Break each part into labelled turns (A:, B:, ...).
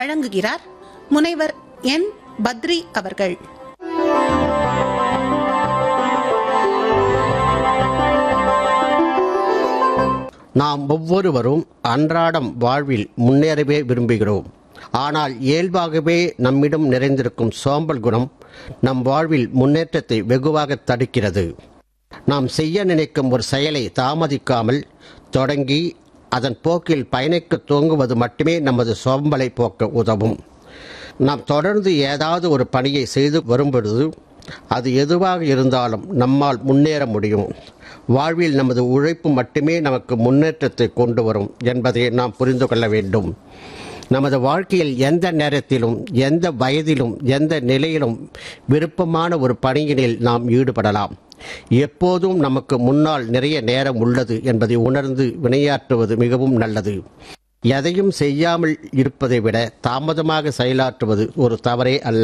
A: வழங்குகிறார் முனைவர் என் பத்ரி அவர்கள்
B: நாம் ஒவ்வொருவரும் அன்றாடம் வாழ்வில் முன்னேறவே விரும்புகிறோம் ஆனால் இயல்பாகவே நம்மிடம் நிறைந்திருக்கும் சோம்பல் குணம் நம் வாழ்வில் முன்னேற்றத்தை வெகுவாக தடுக்கிறது நாம் செய்ய நினைக்கும் ஒரு செயலை தாமதிக்காமல் தொடங்கி அதன் போக்கில் பயணிக்க துவங்குவது மட்டுமே நமது சோம்பலை போக்க உதவும் நாம் தொடர்ந்து ஏதாவது ஒரு பணியை செய்து வரும்பொழுது அது எதுவாக இருந்தாலும் நம்மால் முன்னேற முடியும் வாழ்வில் நமது உழைப்பு மட்டுமே நமக்கு முன்னேற்றத்தை கொண்டு வரும் என்பதை நாம் புரிந்து கொள்ள வேண்டும் நமது வாழ்க்கையில் எந்த நேரத்திலும் எந்த வயதிலும் எந்த நிலையிலும் விருப்பமான ஒரு பணியினில் நாம் ஈடுபடலாம் எப்போதும் நமக்கு முன்னால் நிறைய நேரம் உள்ளது என்பதை உணர்ந்து வினையாற்றுவது மிகவும் நல்லது எதையும் செய்யாமல் இருப்பதை விட தாமதமாக செயலாற்றுவது ஒரு தவறே அல்ல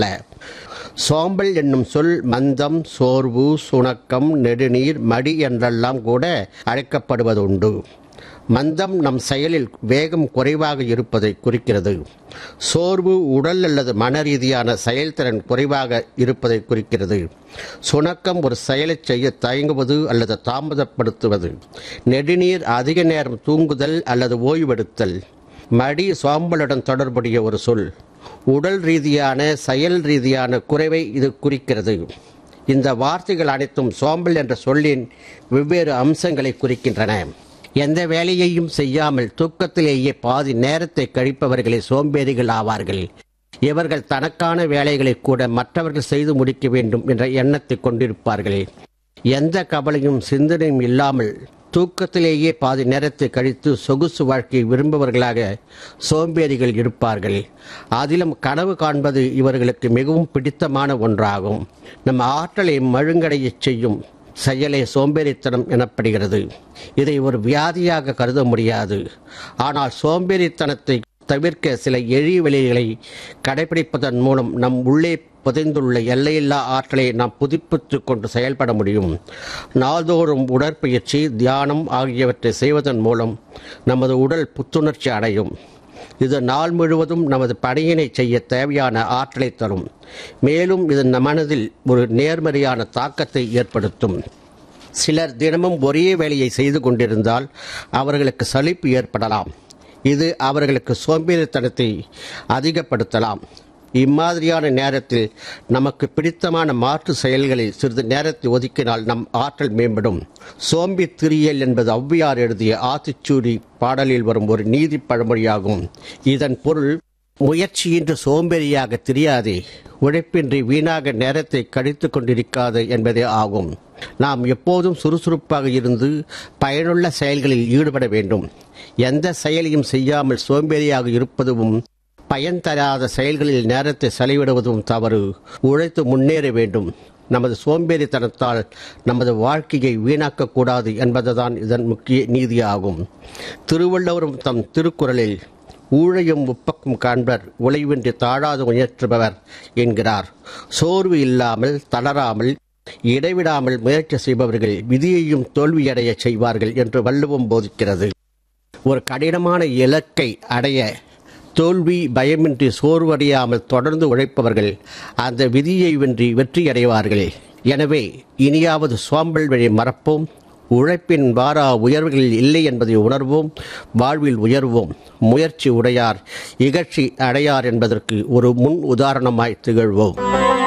B: சோம்பல் என்னும் சொல் மந்தம் சோர்வு சுணக்கம் நெடுநீர் மடி என்றெல்லாம் கூட அழைக்கப்படுவதுண்டு மந்தம் நம் செயலில் வேகம் குறைவாக இருப்பதை குறிக்கிறது சோர்வு உடல் அல்லது மன ரீதியான செயல்திறன் குறைவாக இருப்பதை குறிக்கிறது சுணக்கம் ஒரு செயலை செய்ய தயங்குவது அல்லது தாமதப்படுத்துவது நெடுநீர் அதிக நேரம் தூங்குதல் அல்லது ஓய்வெடுத்தல் மடி சோம்பலுடன் தொடர்புடைய ஒரு சொல் உடல் ரீதியான செயல் ரீதியான குறைவை இது குறிக்கிறது இந்த வார்த்தைகள் அனைத்தும் சோம்பல் என்ற சொல்லின் வெவ்வேறு அம்சங்களை குறிக்கின்றன எந்த வேலையையும் செய்யாமல் தூக்கத்திலேயே பாதி நேரத்தை கழிப்பவர்களே சோம்பேறிகள் ஆவார்கள் இவர்கள் தனக்கான வேலைகளை கூட மற்றவர்கள் செய்து முடிக்க வேண்டும் என்ற எண்ணத்தை கொண்டிருப்பார்கள் எந்த கவலையும் சிந்தனையும் இல்லாமல் தூக்கத்திலேயே பாதி நேரத்தை கழித்து சொகுசு வாழ்க்கையை விரும்புவர்களாக சோம்பேறிகள் இருப்பார்கள் அதிலும் கனவு காண்பது இவர்களுக்கு மிகவும் பிடித்தமான ஒன்றாகும் நம் ஆற்றலை மழுங்கடையச் செய்யும் செயலே சோம்பேறித்தனம் எனப்படுகிறது இதை ஒரு வியாதியாக கருத முடியாது ஆனால் சோம்பேறித்தனத்தை தவிர்க்க சில எளிய வழிகளை கடைபிடிப்பதன் மூலம் நம் உள்ளே புதைந்துள்ள எல்லையில்லா ஆற்றலை நாம் புதுப்பித்து கொண்டு செயல்பட முடியும் நாள்தோறும் உடற்பயிற்சி தியானம் ஆகியவற்றை செய்வதன் மூலம் நமது உடல் புத்துணர்ச்சி அடையும் இது நாள் முழுவதும் நமது பணியினை செய்ய தேவையான ஆற்றலை தரும் மேலும் இது நம் மனதில் ஒரு நேர்மறையான தாக்கத்தை ஏற்படுத்தும் சிலர் தினமும் ஒரே வேலையை செய்து கொண்டிருந்தால் அவர்களுக்கு சலிப்பு ஏற்படலாம் இது அவர்களுக்கு சோம்பேறித்தனத்தை அதிகப்படுத்தலாம் இம்மாதிரியான நேரத்தில் நமக்கு பிடித்தமான மாற்று செயல்களில் சிறிது நேரத்தை ஒதுக்கினால் நம் ஆற்றல் மேம்படும் சோம்பி திரியல் என்பது ஔவையார் எழுதிய ஆத்திச்சூடி பாடலில் வரும் ஒரு நீதி பழமொழியாகும் இதன் பொருள் முயற்சியின்றி சோம்பேறியாக தெரியாதே உழைப்பின்றி வீணாக நேரத்தை கழித்து கொண்டிருக்காது என்பதே ஆகும் நாம் எப்போதும் சுறுசுறுப்பாக இருந்து பயனுள்ள செயல்களில் ஈடுபட வேண்டும் எந்த செயலையும் செய்யாமல் சோம்பேறியாக இருப்பதும் பயன் தராத செயல்களில் நேரத்தை செலவிடுவதும் தவறு உழைத்து முன்னேற வேண்டும் நமது சோம்பேறித்தனத்தால் நமது வாழ்க்கையை வீணாக்கக்கூடாது என்பதுதான் இதன் முக்கிய நீதியாகும் திருவள்ளுவரும் தம் திருக்குறளில் ஊழையும் உப்பக்கும் காண்பர் உழைவின்றி தாழாது முயற்றுபவர் என்கிறார் சோர்வு இல்லாமல் தளராமல் இடைவிடாமல் முயற்சி செய்பவர்கள் விதியையும் தோல்வியடைய செய்வார்கள் என்று வள்ளுவம் போதிக்கிறது ஒரு கடினமான இலக்கை அடைய தோல்வி பயமின்றி சோர்வடையாமல் தொடர்ந்து உழைப்பவர்கள் அந்த விதியை வென்றி வெற்றியடைவார்கள் எனவே இனியாவது சோம்பல் வழி மறப்போம் உழைப்பின் வாரா உயர்வுகள் இல்லை என்பதை உணர்வோம் வாழ்வில் உயர்வோம் முயற்சி உடையார் இகழ்ச்சி அடையார் என்பதற்கு ஒரு முன் உதாரணமாய் திகழ்வோம்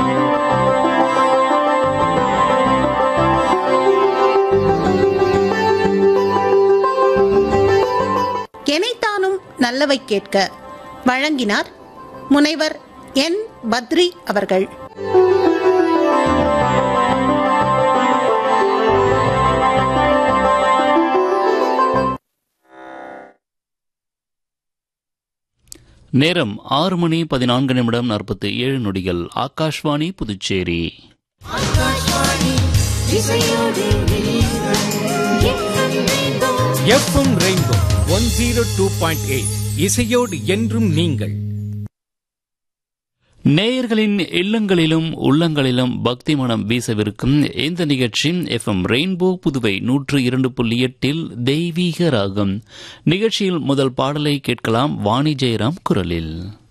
A: எனைத்தானும் நல்லவை கேட்க வழங்கினார் முனைவர் என் பத்ரி அவர்கள்
C: நேரம் ஆறு மணி பதினான்கு நிமிடம் நாற்பத்தி ஏழு நொடிகள் Akashvani Puducherry
D: FM rainbow one zero two point eight இசையோடு என்றும் நீங்கள்
C: நேயர்களின் இல்லங்களிலும் உள்ளங்களிலும் பக்தி மனம் வீசவிருக்கும் இந்த நிகழ்ச்சி எஃப்எம் ரெயின்போ புதுவை நூற்று இரண்டு புள்ளி எட்டில் தெய்வீக ராகம் நிகழ்ச்சியில் முதல் பாடலை கேட்கலாம் வாணி ஜெயராம் குரலில்